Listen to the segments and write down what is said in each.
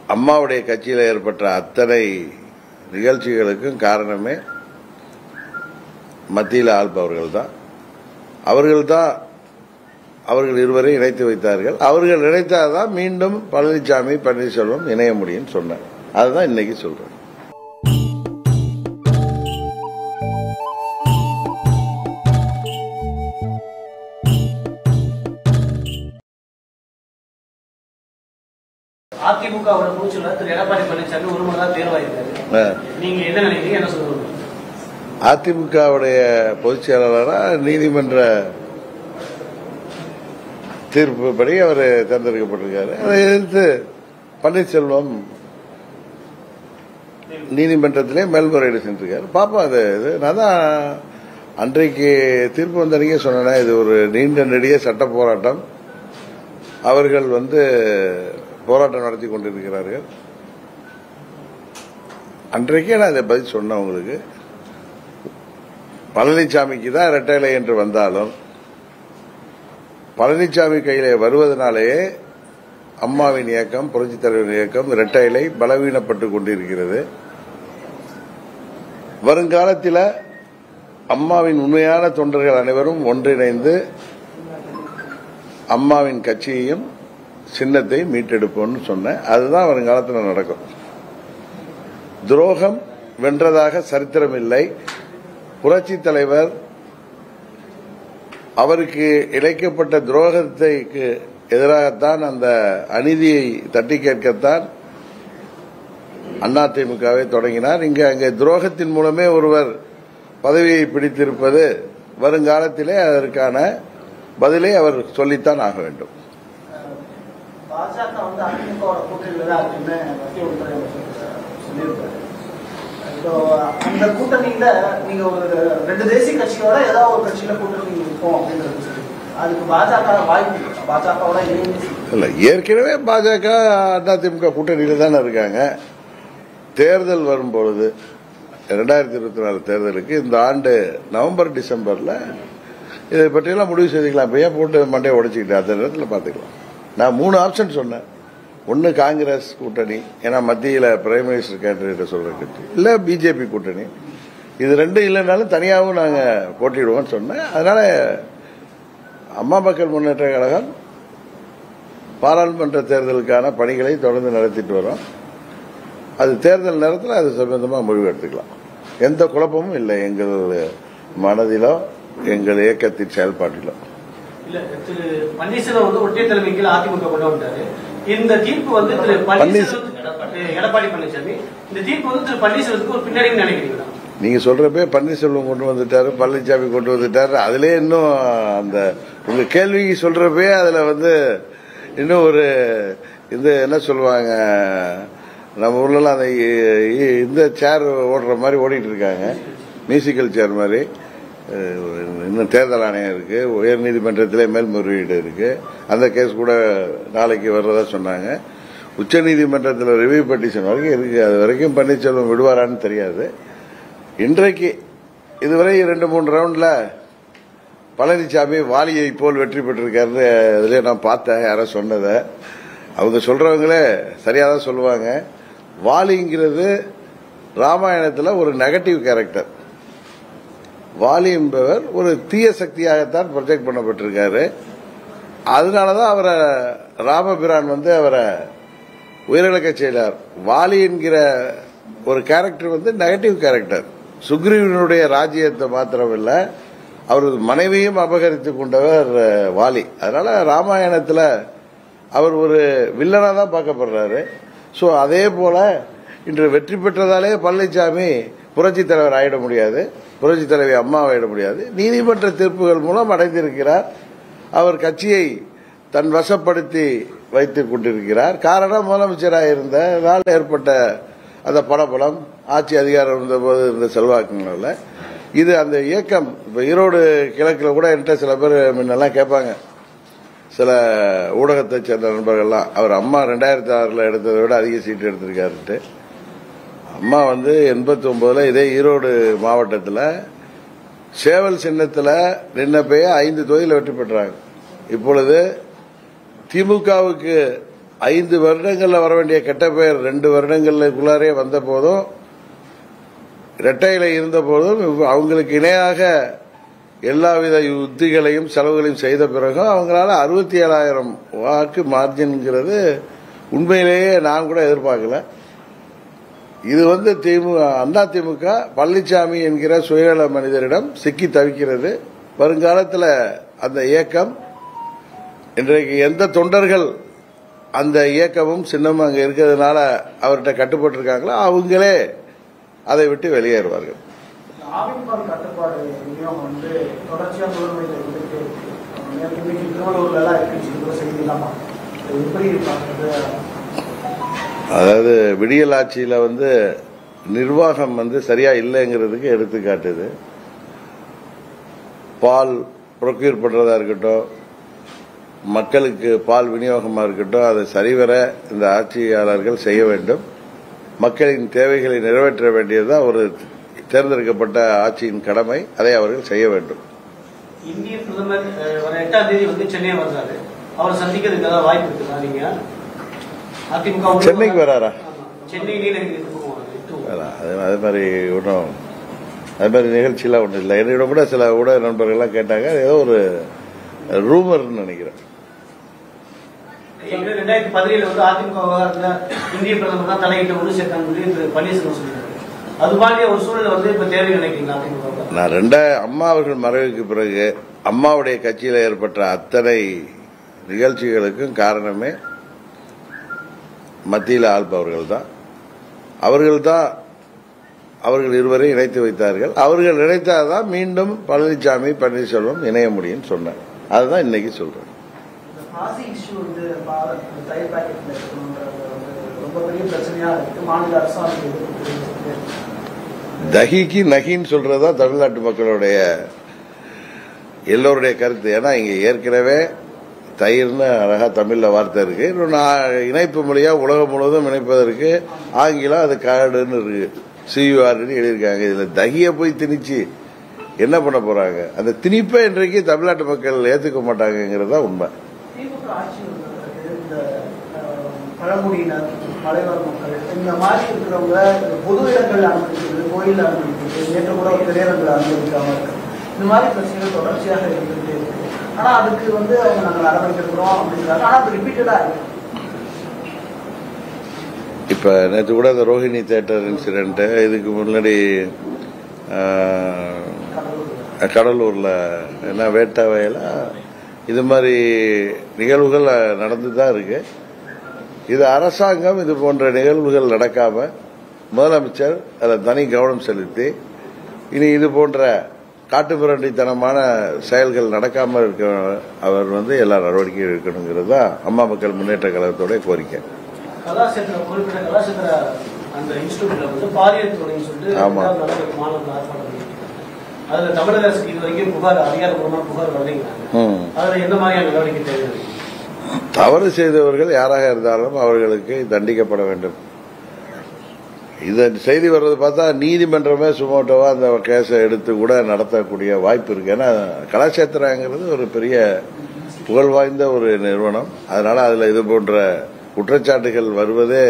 அம்மாவுடைய கட்சியில் ஏற்பட்ட அத்தனை நிகழ்ச்சிகளுக்கும் காரணமே மத்தியில் ஆள்பவர்கள் தான் அவர்கள் தான் அவர்கள் இருவரை இணைத்து வைத்தார்கள் அவர்கள் இணைத்தாதான் மீண்டும் பழனிசாமி பன்னீர்செல்வம் இணைய முடியும் சொன்னார் அதுதான் இன்னைக்கு சொல்றேன் அதிமுகவோட மூச்சுல திரு எடப்பாடி பழனிசாமி ஒரு முறை தான் தேர்வாயிருக்காரு அஹ், நீங்க என்ன நினைக்கிறீங்க என்ன சொல்லுங்க அதிமுகவுடைய பொதுச் செயலாளராக நீதிமன்ற தீர்ப்புப்படி அவர் தேர்ந்தெடுக்கப்பட்டிருக்காரு அதை எதிர்த்து பன்னீர்செல்வம் நீதிமன்றத்திலே மேல்முறையீடு சென்றிருக்காரு பாப்போம் அது இது நான் தான் அன்றைக்கு தீர்ப்பு வந்தன்னைக்கே சொன்னேன் இது ஒரு நீண்ட நெடிய சட்ட போராட்டம் அவர்கள் வந்து போராட்டம் நடத்தி கொண்டிருக்கிறார்கள் அன்றைக்கே நான் இதை பதில் சொன்னேன் உங்களுக்கு பழனிசாமிக்கு தான் இரட்டைலை என்று வந்தாலும் பழனிசாமி கையிலே வருவதனாலேயே அம்மாவின் இயக்கம் புரட்சித் தலைவர் இயக்கம் இரட்டைலை பலவீனப்பட்டு கொண்டிருக்கிறது வருங்காலத்தில் அம்மாவின் உண்மையான தொண்டர்கள் அனைவரும் ஒன்றிணைந்து அம்மாவின் கட்சியையும் சின்னத்தை மீட்டெடுப்போம்னு சொன்னேன் அதுதான் வருங்காலத்தில் நடக்கும் துரோகம் வென்றதாக சரித்திரம் இல்லை புரட்சி தலைவர் அவருக்கு இழைக்கப்பட்ட துரோகத்தைக்கு எதிராகத்தான் அந்த அநீதியை தட்டி கேட்கத்தான் அதிமுகவை தொடங்கினார் இங்கு அங்கே துரோகத்தின் மூலமே ஒருவர் பதவியை பிடித்திருப்பது வருங்காலத்திலே அதற்கான பதிலை அவர் சொல்லித்தான் ஆக வேண்டும் பாஜக வந்து அதிமுகவோட கூட்டணியில தான் இருக்குன்னு மத்திய உள்துறை அமைச்சர் சொல்லியிருக்காரு இப்போ அந்த கூட்டணியில நீங்க ஒரு ரெண்டு தேசிய கட்சியோட ஏதாவது ஒரு கட்சியில கூட்டணி இருக்கும் அப்படின்றது சொல்லி அதுக்கு பாஜக வாய்ப்பு இருக்கு. பாஜகவோட இணைந்து இல்ல ஏற்கனவே பாஜக அதிமுக கூட்டணியில தானே இருக்காங்க தேர்தல் வரும்பொழுது இரண்டாயிரத்தி இருபத்தி நாலு தேர்தலுக்கு இந்த ஆண்டு நவம்பர் டிசம்பர்ல இதை பற்றியெல்லாம் முடிவு செய்துக்கலாம் இப்ப ஏன் போட்டு மண்டையை உடைச்சிக்கிட்டு அந்த நேரத்தில் பார்த்துக்கலாம் நான் மூணு ஆப்ஷன் சொன்னேன் ஒன்று காங்கிரஸ் கூட்டணி ஏன்னா மத்தியில் பிரைம் மினிஸ்டர் கேண்டிடேட்டை சொல்ற கட்சி இல்லை பிஜேபி கூட்டணி இது ரெண்டும் இல்லைனாலும் தனியாகவும் நாங்கள் போட்டியிடுவோம்னு சொன்னேன் அதனால அம்மா மக்கள் முன்னேற்ற கழகம் பாராளுமன்ற தேர்தலுக்கான பணிகளை தொடர்ந்து நடத்திட்டு வரோம் அது தேர்தல் நேரத்தில் அது சம்பந்தமாக முடிவு எடுத்துக்கலாம் எந்த குழப்பமும் இல்லை எங்கள் மனதிலோ எங்கள் இயக்கத்தின் செயல்பாட்டிலோ இல்ல திரு பன்னீர்செல்வம் வந்து ஒற்றை தலைமை கீழ் அதிமுக கொண்டு வந்தாரு இந்த தீர்ப்பு வந்து திரு பன்னீர்செல்வம் எடப்பாடி பழனிசாமி இந்த தீர்ப்பு வந்து திரு பன்னீர்செல்வத்துக்கு ஒரு பின்னடைவு நினைக்கிறீங்களா நீங்க சொல்றப்பே பன்னீர்செல்வம் கொண்டு வந்துட்டாரு பழனிசாமி கொண்டு வந்துட்டாரு அதுலயே இன்னும் அந்த உங்க கேள்விக்கு சொல்றப்பே அதுல வந்து இன்னும் ஒரு இந்த என்ன சொல்லுவாங்க நம்ம ஊர்லலாம் அந்த இ- இ- இந்த சேர் ஓடுற மாதிரி ஓடிட்டு இருக்காங்க மியூசிக்கல் சேர் மாதிரி அஹ், இன்னும் தேர்தல் ஆணையம் இருக்கு உயர் நீதிமன்றத்திலே மேல்முறையீடு இருக்கு அந்த கேஸ் கூட நாளைக்கு வர்றதா சொன்னாங்க உச்ச நீதிமன்றத்தில் ரிவ்யூ பெட்டிஷன் வரைக்கும் இருக்கு அது வரைக்கும் பன்னீர்செல்வம் விடுவாரான்னு தெரியாது இன்றைக்கு இதுவரை ரெண்டு மூணு ரவுண்ட்ல பழனிசாமி வாலியை போல் வெற்றி பெற்றிருக்காருன்னு அதிலே நான் பார்த்தேன் யாரோ சொன்னதை அவங்க சொல்றவங்களே சரியா தான் சொல்லுவாங்க வாலிங்கிறது ராமாயணத்தில் ஒரு நெகட்டிவ் கேரக்டர் வாலி என்பவர் ஒரு தீய சக்தியாகத்தான் ப்ரொஜெக்ட் பண்ணப்பட்டிருக்காரு அதனாலதான் அவரை ராமபிரான் வந்து அவரை உயிரிழக்க செய்தார் வாலி என்கிற ஒரு கேரக்டர் வந்து நெகட்டிவ் கேரக்டர் சுக்ரீவனுடைய ராஜ்யத்தை மாத்திரமில்ல அவரது மனைவியும் அபகரித்து கொண்டவர் அஹ், வாலி அதனால ராமாயணத்துல அவர் ஒரு வில்லனா தான் பார்க்கப்படுறாரு ஸோ அதே போல இன்று வெற்றி பெற்றதாலே பழனிசாமி புரட்சி தலைவர் ஆயிட முடியாது புரட்சி தலைவி அம்மா ஆயிட முடியாது நீதிமன்ற தீர்ப்புகள் மூலம் அடைந்திருக்கிறார் அவர் கட்சியை தன் வசப்படுத்தி வைத்துக் கொண்டிருக்கிறார் காரணம் முதலமைச்சராக இருந்ததால் ஏற்பட்ட அந்த படபலம் ஆட்சி அதிகாரம் இருந்தபோது இருந்த செல்வாக்குனால இது அந்த இயக்கம் இப்ப ஈரோடு கிழக்கில் கூட என்கிட்ட சில பேர் முன்னெல்லாம் கேட்பாங்க சில ஊடகத்தை சேர்ந்த நண்பர்கள்லாம் அவர் அம்மா ரெண்டாயிரத்தி ஆறுல எடுத்ததை விட அதிக சீட்டு எடுத்திருக்காருன்ட்டு அம்மா வந்து எண்பத்தி ஒன்பதுல இதே ஈரோடு மாவட்டத்தில் சேவல் சின்னத்தில் நின்னப்பயே ஐந்து தொகுதியில் வெற்றி பெற்றாங்க இப்பொழுது திமுகவுக்கு ஐந்து வருடங்கள்ல வர வேண்டிய கெட்ட பெயர் ரெண்டு வருடங்களுக்குள்ளாரே வந்த போதும் இரட்டையில இருந்த போதும் இவ்- அவங்களுக்கு இணையாக எல்லாவித யுத்திகளையும் செலவுகளையும் செய்த பிறகும் அவங்களால அறுபத்தி ஏழாயிரம் வாக்கு மார்ஜின்ங்கிறது உண்மையிலேயே நான் கூட எதிர்பார்க்கல இது வந்து திமுக அண்ணா திமுக பழனிசாமி என்கிற சுயநல மனிதரிடம் சிக்கி தவிக்கிறது வருங்காலத்தில் அந்த இயக்கம் இன்றைக்கு எந்த தொண்டர்கள் அந்த இயக்கமும் சின்னமும் அங்கே இருக்கிறதுனால அவர்கிட்ட கட்டுப்பட்டிருக்காங்களோ அவங்களே அதை விட்டு வெளியேறுவார்கள் ஆவின்பால் கட்டுப்பாடு விநியோகம் வந்து தொடர்ச்சியா தோல்மையில் இருந்துட்டு இருக்கு நேத்து இன்னைக்கு திருவள்ளூர்ல எல்லாம் இருக்குன்னு சொல்லி கூட செய்தி இல்லாம எப்படி பார்க்கறது அதாவது விடியல் ஆட்சியில் வந்து நிர்வாகம் வந்து சரியா இல்லைங்கிறதுக்கு எடுத்துக்காட்டுது பால் ப்ரொக்யூர் பண்றதா இருக்கட்டும் மக்களுக்கு பால் விநியோகமா இருக்கட்டும் அதை சரிவர இந்த ஆட்சியாளர்கள் செய்ய வேண்டும் மக்களின் தேவைகளை நிறைவேற்ற வேண்டியதுதான் ஒரு தேர்ந்தெடுக்கப்பட்ட ஆட்சியின் கடமை அதை அவர்கள் செய்ய வேண்டும் இந்திய பிரதமர் அஹ், வர எட்டாம் தேதி வந்து சென்னை வர்றாரு அவரை சந்திக்கிறதுக்கு ஏதாவது வாய்ப்பு இருக்குதா நீங்க அதிமுக உள்ள- சென்னைக்கு வராரா? ஆமா. சென்னை நீலகிரி போவாங்க அதான், அது அது மாதிரி ஒன்றும் அது மாதிரி நிகழ்ச்சியெல்லாம் ஒன்றும் இல்லை என்னிடம் கூட சில ஊடக நண்பர்கள்லாம் கேட்டாங்க அது ஏதோ ஒரு ரூமர்னு நினைக்கிறேன் ஏற்கனவே ரெண்டாயிரத்தி பதினேழுல வந்து அதிமுக விவகாரத்துல இந்திய பிரதமர் தான் தலையிட்டு ஒன்று சேர்த்தாங்க சொல்லி திரு பன்னீர்செல்வம் சொல்லியிருக்காரு அது மாதிரி ஒரு சூழல் வந்து இப்ப தேவை நினைக்கிறீங்களா அதிமுக நான் ரெண்டா அம்மா அவர்கள் மறைவுக்கு பிறகு அம்மாவுடைய கட்சியில் ஏற்பட்ட அத்தனை நிகழ்ச்சிகளுக்கும் காரணமே மத்தியில் ஆள்பவர்கள் தான் அவர்கள் தான் அவர்கள் இருவரை இணைத்து வைத்தார்கள் அவர்கள் நினைத்தாதான் மீண்டும் பழனிசாமி பன்னீர்செல்வம் இணைய முடியும்னு சொன்னார் அதுதான் இன்னைக்கு சொல்றேன் இந்த பாசி இஷ்யூ வந்து பாரத் தயிர் பாக்கெட்ல இருக்கணுங்கிறது வந்து ரொம்ப பெரிய பிரச்சனையா இருக்கு மாநில அரசாங்கம் எதிர்ப்பு தெரிவிச்சிருக்கு. தகிக்கு நகின்னு சொல்றதுதான் தமிழ்நாட்டு மக்களுடைய எல்லோருடைய கருத்து ஏன்னா இங்க ஏற்கனவே தயிர்னு அழகா தமிழ்ல வார்த்தை இருக்கு இன்னொன்னு ஆ- இணைப்பு மொழியா உலகம் முழுவதும் இணைப்பதற்கு ஆங்கிலம் அது காடுன்னு இருக்கு சியூஆர்னு எழுதியிருக்காங்க இதுல தகிய போய் திணிச்சு என்ன பண்ண போறாங்க அந்த திணிப்பை இன்றைக்கு தமிழ்நாட்டு மக்கள் ஏத்துக்க மாட்டாங்கிறது தான் உண்மை திமுக ஆட்சி வந்த பிறகு இந்த அஹ், பழங்குடியினர் மலைவாழ் மக்கள் இந்த மாதிரி இருக்கிறவங்க இந்த பொது இடங்கள் அனுமதிக்கிறது கோயில் அனுமதிக்கிறது நேற்று கூட ஒரு திரையரங்கில் அனுமதிக்காம இருக்கு இந்த மாதிரி பிரச்சனைகள் தொடர்ச்சியாக இருந்துகிட்டே இருக்கு ஆனா அதுக்கு வந்து அவங்க நாங்கள் நடவடிக்கை எடுக்கிறோம் அப்படிங்கிறாங்க ஆனா அது ரிப்பீட்டடா இருக்கு இப்ப நேற்று கூட இந்த ரோஹிணி தேட்டர் இன்சிடென்ட் இதுக்கு முன்னாடி ஆஹ், கடலூர்ல. கடலூர்ல என்ன வேட்டை வயல இது மாதிரி நிகழ்வுகள் நடந்து தான் இருக்கு இது அரசாங்கம் இது போன்ற நிகழ்வுகள் நடக்காம முதலமைச்சர் அதில் தனி கவனம் செலுத்தி இனி இது போன்ற காட்டுமிரண்டித்தனமான செயல்கள் நடக்காம இருக்க அவர் வந்து எல்லா நடவடிக்கையும் எடுக்கணுங்கிறது தான் அம்மா மக்கள் முன்னேற்ற கழகத்தோட கோரிக்கை கலாசேத்திர குறிப்பிட்ட கலாசேத்திர அந்த இன்ஸ்டியூட்ல வந்து பாலியல் துறைன்னு சொல்லிட்டு ஆமா. ரெண்டாவது நடவடிக்கை மாணவர்கள் ஆர்ப்பாட்டம் பண்ணிட்டு அதுல தமிழக அரசுக்கு இது வரைக்கும் புகார் அதிகாரப்பூர்வமான புகார் வரலைங்கிறாங்க ம். அதுல எந்த மாதிரியான நடவடிக்கை தேவை தவறு செய்தவர்கள் யாராக இருந்தாலும் அவர்களுக்கு தண்டிக்கப்பட வேண்டும் இந்த செய்தி வர்றது பார்த்தா நீதிமன்றமே சுமோட்டோவா அந்த கேஸை எடுத்து கூட நடத்தக்கூடிய வாய்ப்பு இருக்கு ஏன்னா கலாச்சேத்திரங்கிறது ஒரு பெரிய புகழ் வாய்ந்த ஒரு நிறுவனம் அதனால அதுல இது போன்ற குற்றச்சாட்டுகள் வருவதே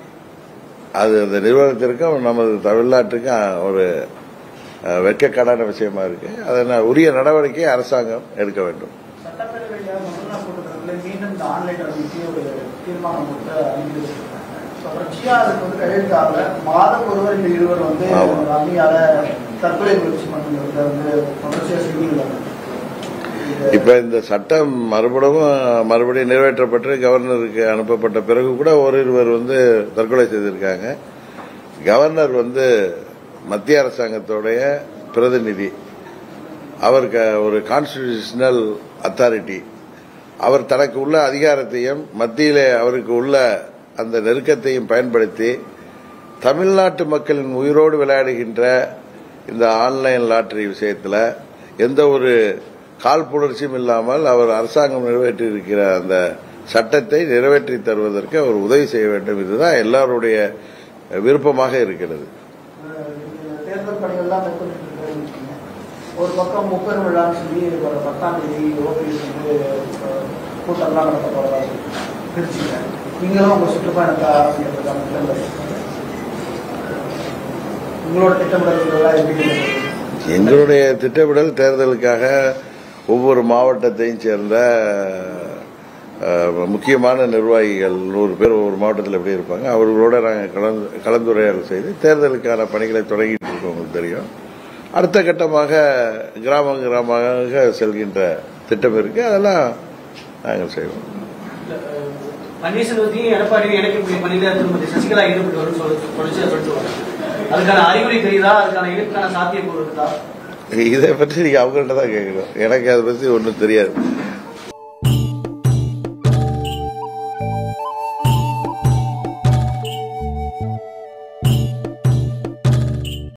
அது அந்த நிறுவனத்திற்கும் நமது தமிழ்நாட்டுக்கும் ஒரு அஹ், வெட்கக்கடான விஷயமா இருக்கு அதனால் உரிய நடவடிக்கை அரசாங்கம் எடுக்க வேண்டும் சட்டப்பேரவையில முதல்ல கூட்டத்தில் மீண்டும் இந்த ஆன்லைன் அனுமதி ஒரு தீர்மானம் போட்டு அனுப்பியிருக்காங்க தொடர்ச்சியா அதுக்கு வந்து கையெழுத்தாகல மாதம் ஒருவர் இந்த இருவர் வந்து ஆமா. அம்மியால தற்கொலை முயற்சி பண்ணுங்கிறத வந்து தொடர்ச்சியா செய்திகள் வருது. இது இப்ப இந்த சட்டம் மறுபடியும் மறுபடியும் நிறைவேற்றப்பட்டு கவர்னருக்கு அனுப்பப்பட்ட பிறகு கூட ஓரிருவர் வந்து தற்கொலை செய்திருக்காங்க கவர்னர் வந்து மத்திய அரசாங்கத்தோடைய பிரதிநிதி அவர் க- ஒரு கான்ஸ்டிடியூஷனல் அத்தாரிட்டி அவர் தனக்கு உள்ள அதிகாரத்தையும் மத்தியிலே அவருக்கு உள்ள அந்த நெருக்கத்தையும் பயன்படுத்தி தமிழ்நாட்டு மக்களின் உயிரோடு விளையாடுகின்ற இந்த ஆன்லைன் லாட்டரி விஷயத்தில் எந்த ஒரு காழ்ப்புணர்ச்சியும் இல்லாமல் அவர் அரசாங்கம் நிறைவேற்றி இருக்கிற அந்த சட்டத்தை நிறைவேற்றி தருவதற்கு அவர் உதவி செய்ய வேண்டும் இதுதான் எல்லாருடைய விருப்பமாக இருக்கிறது அஹ், இந்த தேர்தல் பணிகள்லாம் மேற்கொண்டு இருக்கீங்க ஒரு பக்கம் முப்பெரும் விழான்னு சொல்லி வர பத்தாம் தேதி ஓபிஎஸ் வந்து அஹ், கூட்டம்லாம் நடத்த போறதா திருச்சியில் நீங்களும் உங்க சுற்றுப்பயணத்தை ஆரம்பிக்கிறதுக்கான திட்டங்கள் உங்களோட திட்டமிடல்கள் எப்படி எங்களுடைய திட்டமிடல் தேர்தலுக்காக ஒவ்வொரு மாவட்டத்தையும் சேர்ந்த அஹ், முக்கியமான நிர்வாகிகள் நூறு பேர் ஒவ்வொரு மாவட்டத்தில் எப்படி இருப்பாங்க அவர்களோட நாங்கள் கலந்து கலந்துரையாடல் செய்து தேர்தலுக்கான பணிகளை தொடங்கிட்டு இருக்கோம் உங்களுக்கு தெரியும் அடுத்த கட்டமாக கிராம கிராமமாக செல்கின்ற திட்டம் இருக்கு அதெல்லாம் நாங்கள் செய்வோம் பன்னீர்செல்வத்தையும் எடப்பாடியும் இணைக்கக்கூடிய பணியில திருமதி சசிகலா ஈடுபட்டு வரும் சொல்லி தொடர்ச்சியா சொல்லிட்டு வராங்க அதுக்கான அறிகுறி தெரியுதா அதுக்கான இணைப்புக்கான சாத்தியக்கூறு இருக்குதா இதை பற்றி நீங்க அவங்கள்ட்ட தான் கேட்கணும் எனக்கு அதை பற்றி ஒன்றும் தெரியாது